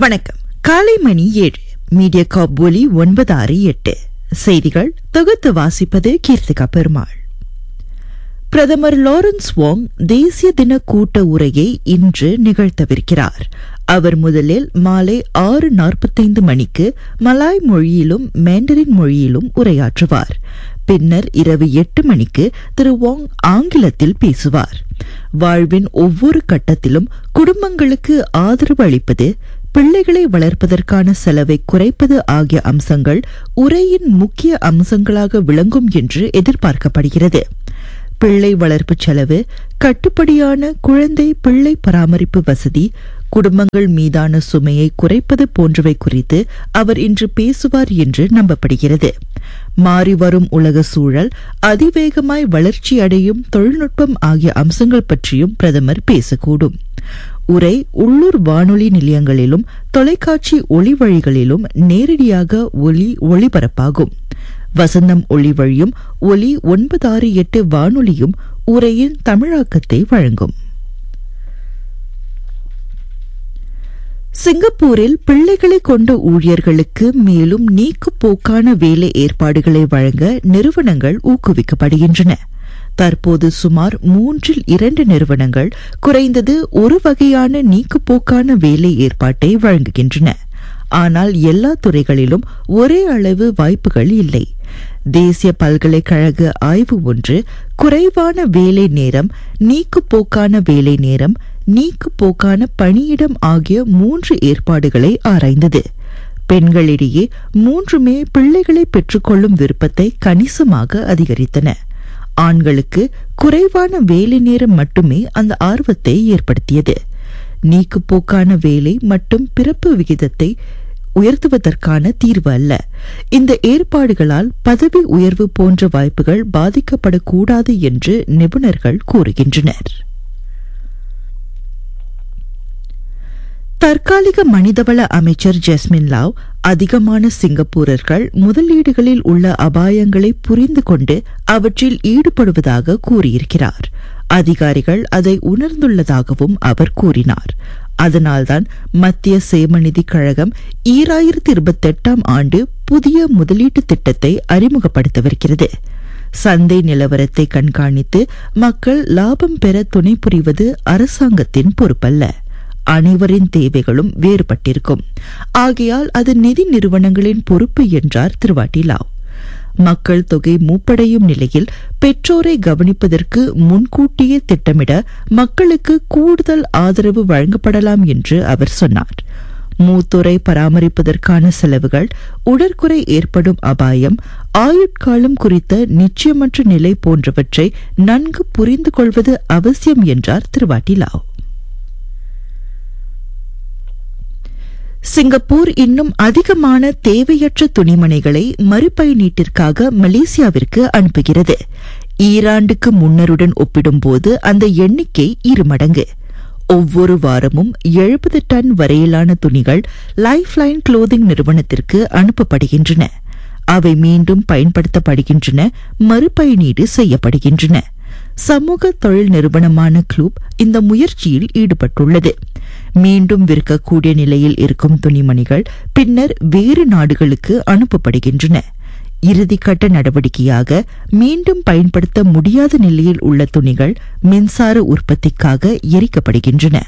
வணக்கம் காலை மணி ஏழு மீடியா காப் ஒலி ஒன்பது ஆறு எட்டு செய்திகள் தொகுத்து வாசிப்பது கீர்த்திகா பெருமாள் பிரதமர் லாரன்ஸ் வாங் தேசிய தின கூட்ட உரையை இன்று நிகழ்த்தவிருக்கிறார் அவர் முதலில் மாலை ஆறு நாற்பத்தைந்து மணிக்கு மலாய் மொழியிலும் மேண்டரின் மொழியிலும் உரையாற்றுவார் பின்னர் இரவு எட்டு மணிக்கு திரு வாங் ஆங்கிலத்தில் பேசுவார் வாழ்வின் ஒவ்வொரு கட்டத்திலும் குடும்பங்களுக்கு ஆதரவு அளிப்பது பிள்ளைகளை வளர்ப்பதற்கான செலவை குறைப்பது ஆகிய அம்சங்கள் உரையின் முக்கிய அம்சங்களாக விளங்கும் என்று எதிர்பார்க்கப்படுகிறது பிள்ளை வளர்ப்பு செலவு கட்டுப்படியான குழந்தை பிள்ளை பராமரிப்பு வசதி குடும்பங்கள் மீதான சுமையை குறைப்பது போன்றவை குறித்து அவர் இன்று பேசுவார் என்று நம்பப்படுகிறது மாறிவரும் உலக சூழல் அதிவேகமாய் வளர்ச்சி அடையும் தொழில்நுட்பம் ஆகிய அம்சங்கள் பற்றியும் பிரதமர் பேசக்கூடும் உரை உள்ளூர் வானொலி நிலையங்களிலும் தொலைக்காட்சி ஒளி வழிகளிலும் நேரடியாக ஒலி ஒளிபரப்பாகும் வசந்தம் ஒளி வழியும் ஒலி ஒன்பது ஆறு எட்டு வானொலியும் உரையின் தமிழாக்கத்தை வழங்கும் சிங்கப்பூரில் பிள்ளைகளை கொண்ட ஊழியர்களுக்கு மேலும் நீக்குப்போக்கான வேலை ஏற்பாடுகளை வழங்க நிறுவனங்கள் ஊக்குவிக்கப்படுகின்றன தற்போது சுமார் மூன்றில் இரண்டு நிறுவனங்கள் குறைந்தது ஒரு வகையான நீக்குப்போக்கான வேலை ஏற்பாட்டை வழங்குகின்றன ஆனால் எல்லா துறைகளிலும் ஒரே அளவு வாய்ப்புகள் இல்லை தேசிய பல்கலைக்கழக ஆய்வு ஒன்று குறைவான வேலை நேரம் நீக்குப்போக்கான வேலை நேரம் நீக்குப்போக்கான பணியிடம் ஆகிய மூன்று ஏற்பாடுகளை ஆராய்ந்தது பெண்களிடையே மூன்றுமே பிள்ளைகளை பெற்றுக்கொள்ளும் விருப்பத்தை கணிசமாக அதிகரித்தன ஆண்களுக்கு குறைவான வேலை நேரம் மட்டுமே அந்த ஆர்வத்தை ஏற்படுத்தியது நீக்குப்போக்கான வேலை மற்றும் பிறப்பு விகிதத்தை உயர்த்துவதற்கான தீர்வு அல்ல இந்த ஏற்பாடுகளால் பதவி உயர்வு போன்ற வாய்ப்புகள் பாதிக்கப்படக்கூடாது என்று நிபுணர்கள் கூறுகின்றனர் தற்காலிக மனிதவள அமைச்சர் ஜெஸ்மின் லாவ் அதிகமான சிங்கப்பூரர்கள் முதலீடுகளில் உள்ள அபாயங்களை புரிந்து கொண்டு அவற்றில் ஈடுபடுவதாக கூறியிருக்கிறார் அதிகாரிகள் அதை உணர்ந்துள்ளதாகவும் அவர் கூறினார் அதனால்தான் மத்திய சேமநிதி கழகம் ஈராயிரத்தி இருபத்தி எட்டாம் ஆண்டு புதிய முதலீட்டு திட்டத்தை அறிமுகப்படுத்தவிருக்கிறது சந்தை நிலவரத்தை கண்காணித்து மக்கள் லாபம் பெற துணை புரிவது அரசாங்கத்தின் பொறுப்பல்ல அனைவரின் தேவைகளும் வேறுபட்டிருக்கும் ஆகையால் அது நிதி நிறுவனங்களின் பொறுப்பு என்றார் திருவாட்டிலாவ் மக்கள் தொகை மூப்படையும் நிலையில் பெற்றோரை கவனிப்பதற்கு முன்கூட்டியே திட்டமிட மக்களுக்கு கூடுதல் ஆதரவு வழங்கப்படலாம் என்று அவர் சொன்னார் மூத்தோரை பராமரிப்பதற்கான செலவுகள் உடற்குறை ஏற்படும் அபாயம் ஆயுட்காலம் குறித்த நிச்சயமற்ற நிலை போன்றவற்றை நன்கு புரிந்து கொள்வது அவசியம் என்றார் திருவாட்டிலாவ் சிங்கப்பூர் இன்னும் அதிகமான தேவையற்ற துணிமணிகளை மறுபயணீட்டிற்காக மலேசியாவிற்கு அனுப்புகிறது ஈராண்டுக்கு முன்னருடன் ஒப்பிடும்போது அந்த எண்ணிக்கை இருமடங்கு ஒவ்வொரு வாரமும் எழுபது டன் வரையிலான துணிகள் லைஃப் லைன் குளோதிங் நிறுவனத்திற்கு அனுப்பப்படுகின்றன அவை மீண்டும் பயன்படுத்தப்படுகின்றன மறுபயணீடு செய்யப்படுகின்றன சமூக தொழில் நிறுவனமான குளூப் இந்த முயற்சியில் ஈடுபட்டுள்ளது மீண்டும் விற்கக்கூடிய நிலையில் இருக்கும் துணிமணிகள் பின்னர் வேறு நாடுகளுக்கு அனுப்பப்படுகின்றன இறுதிக்கட்ட நடவடிக்கையாக மீண்டும் பயன்படுத்த முடியாத நிலையில் உள்ள துணிகள் மின்சார உற்பத்திக்காக எரிக்கப்படுகின்றன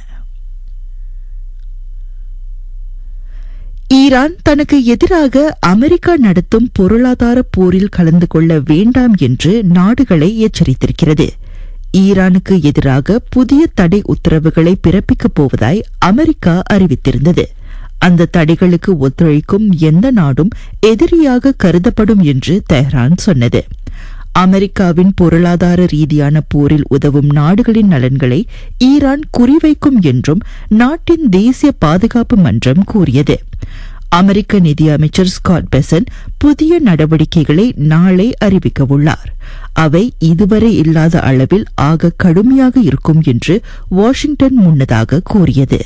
ஈரான் தனக்கு எதிராக அமெரிக்கா நடத்தும் பொருளாதார போரில் கலந்து கொள்ள வேண்டாம் என்று நாடுகளை எச்சரித்திருக்கிறது ஈரானுக்கு எதிராக புதிய தடை உத்தரவுகளை பிறப்பிக்கப் போவதாய் அமெரிக்கா அறிவித்திருந்தது அந்த தடைகளுக்கு ஒத்துழைக்கும் எந்த நாடும் எதிரியாக கருதப்படும் என்று தெஹ்ரான் சொன்னது அமெரிக்காவின் பொருளாதார ரீதியான போரில் உதவும் நாடுகளின் நலன்களை ஈரான் குறிவைக்கும் என்றும் நாட்டின் தேசிய பாதுகாப்பு மன்றம் கூறியது அமெரிக்க நிதியமைச்சர் ஸ்காட் பெசன் புதிய நடவடிக்கைகளை நாளை அறிவிக்கவுள்ளார் அவை இதுவரை இல்லாத அளவில் ஆக கடுமையாக இருக்கும் என்று வாஷிங்டன் முன்னதாக கூறியது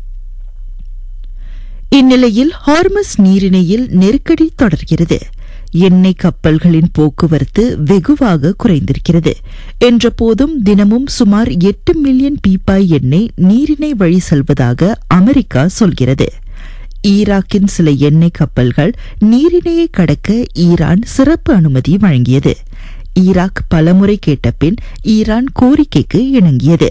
இந்நிலையில் ஹார்மஸ் நீரிணையில் நெருக்கடி தொடர்கிறது எண்ணெய் கப்பல்களின் போக்குவரத்து வெகுவாக குறைந்திருக்கிறது என்ற போதும் தினமும் சுமார் எட்டு மில்லியன் பீப்பாய் எண்ணெய் நீரிணை வழி செல்வதாக அமெரிக்கா சொல்கிறது ஈராக்கின் சில எண்ணெய் கப்பல்கள் நீரிணையை கடக்க ஈரான் சிறப்பு அனுமதி வழங்கியது ஈராக் பலமுறை கேட்ட பின் ஈரான் கோரிக்கைக்கு இணங்கியது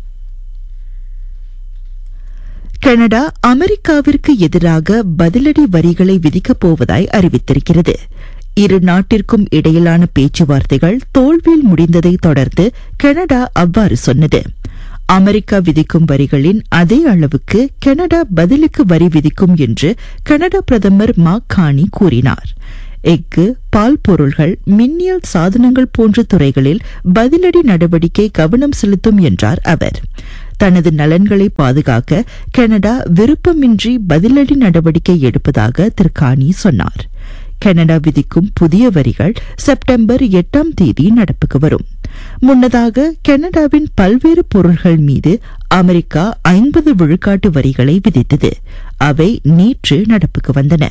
கனடா அமெரிக்காவிற்கு எதிராக பதிலடி வரிகளை விதிக்கப் போவதாய் அறிவித்திருக்கிறது இரு நாட்டிற்கும் இடையிலான பேச்சுவார்த்தைகள் தோல்வியில் முடிந்ததை தொடர்ந்து கனடா அவ்வாறு சொன்னது அமெரிக்கா விதிக்கும் வரிகளின் அதே அளவுக்கு கனடா பதிலுக்கு வரி விதிக்கும் என்று கனடா பிரதமர் மாக்கானி கூறினார் எஃகு பால் பொருள்கள் மின்னியல் சாதனங்கள் போன்ற துறைகளில் பதிலடி நடவடிக்கை கவனம் செலுத்தும் என்றார் அவர் தனது நலன்களை பாதுகாக்க கனடா விருப்பமின்றி பதிலடி நடவடிக்கை எடுப்பதாக திரு கானி சொன்னார் கனடா விதிக்கும் புதிய வரிகள் செப்டம்பர் எட்டாம் தேதி நடப்புக்கு வரும் முன்னதாக கனடாவின் பல்வேறு பொருள்கள் மீது அமெரிக்கா ஐம்பது விழுக்காட்டு வரிகளை விதித்தது அவை நேற்று நடப்புக்கு வந்தன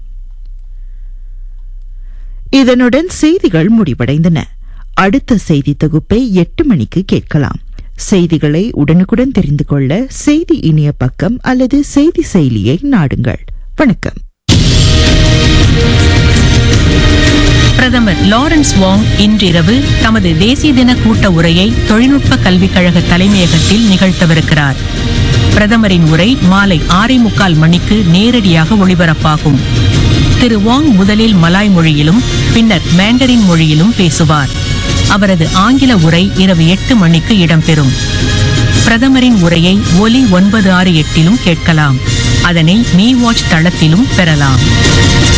இதனுடன் செய்திகள் முடிவடைந்தன அடுத்த செய்தி தொகுப்பை எட்டு மணிக்கு கேட்கலாம் செய்திகளை உடனுக்குடன் தெரிந்து கொள்ள செய்தி இணைய பக்கம் அல்லது செய்தி செயலியை நாடுங்கள் வணக்கம் பிரதமர் லாரன்ஸ் வாங் இன்றிரவு தமது தேசிய தின கூட்ட உரையை தொழில்நுட்ப கல்விக் கழக தலைமையகத்தில் நிகழ்த்தவிருக்கிறார் பிரதமரின் உரை மாலை ஆறே முக்கால் மணிக்கு நேரடியாக ஒளிபரப்பாகும் திரு வாங் முதலில் மலாய் மொழியிலும் பின்னர் மேண்டரின் மொழியிலும் பேசுவார் அவரது ஆங்கில உரை இரவு எட்டு மணிக்கு இடம்பெறும் பிரதமரின் உரையை ஒலி ஒன்பது ஆறு எட்டிலும் கேட்கலாம் அதனை மீ வாட்ச் தளத்திலும் பெறலாம்